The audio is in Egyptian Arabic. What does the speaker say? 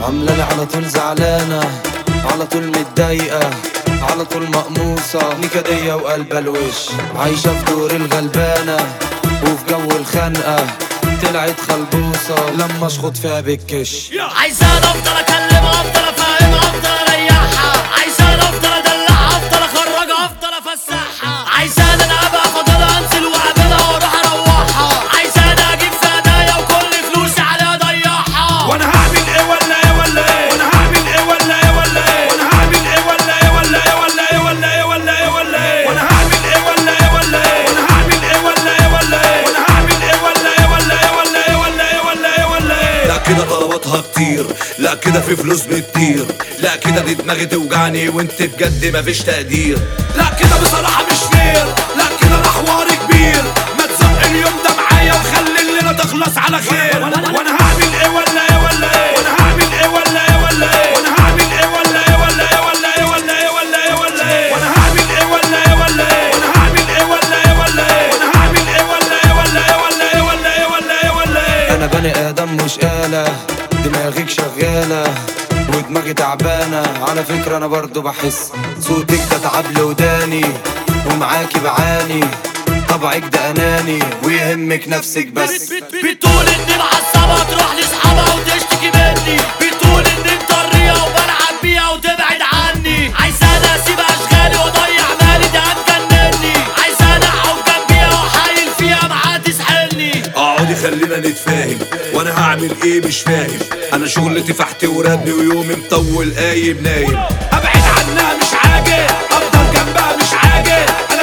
عاملة على طول زعلانة على طول متضايقة على طول مقموصة نكدية وقلبة الوش عايشة في دور الغلبانة وفي جو الخنقة طلعت خلبوصة لما اشخط فيها بالكش عايزان افضل اكلمها افضل افهمها افضل اريحها عايزان افضل ادلعها افضل اخرجها افضل افسحها عايزان انا ابقى فاضلها انزل واقابلها واروح اروحها عايزان اجيب في هدايا وكل فلوسي عليها اضيعها وانا هعمل ايه ولا ايه ولا ايه وانا هعمل ايه ولا ايه ولا ايه وانا هعمل ايه ولا ايه ولا ايه ولا ايه ولا ايه ولا ايه ولا ايه وانا هعمل ايه ولا ايه ولا ايه وانا هعمل ايه ولا ايه ولا ايه وانا هعمل ايه ولا ايه ولا ايه ولا ايه ولا ايه ولا ايه ولا ايه لا كده طلباتها كتير لا كده في فلوس بتطير لا كده دي دماغي توجعني وانت بجد مفيش تقدير لا كده بصراحة مش فير لا كده ده حوار كبير ما تزق اليوم ده معايا وخلي الليلة تخلص على خير وانا هعمل ايه ولا ايه ولا ايه وانا هعمل ايه ولا ايه ولا ايه وانا هعمل ايه ولا ايه ولا ايه ولا ايه ولا ايه ولا ايه ولا ايه وانا هعمل ايه ولا ايه ولا ايه وانا هعمل ايه ولا ايه ولا ايه وانا هعمل ايه ولا ايه ولا ايه ولا ايه ولا ايه ولا ايه ولا ايه انا بني ادم مش آلة دماغك شغالة ودماغي تعبانة على فكرة انا برضو بحس صوتك ده تعب لي وداني ومعاكي بعاني طبعك ده اناني ويهمك نفسك بس بتقول اني معصبة تروح لاصحابها وتشتكي مني بتقول اني مطرية وبلعب بيها وتبعد عني عايزاني اسيب اشغالي واضيع مالي ده هتجنني عايزاني اقعد جنبيها واحايل فيها معاها تسحلني اقعدي خلينا نتفاهم وانا هعمل ايه مش فاهم انا شغلتي فحت وردني ويومي مطول قايم نايم ابعد عنها مش عاجل افضل جنبها مش عاجل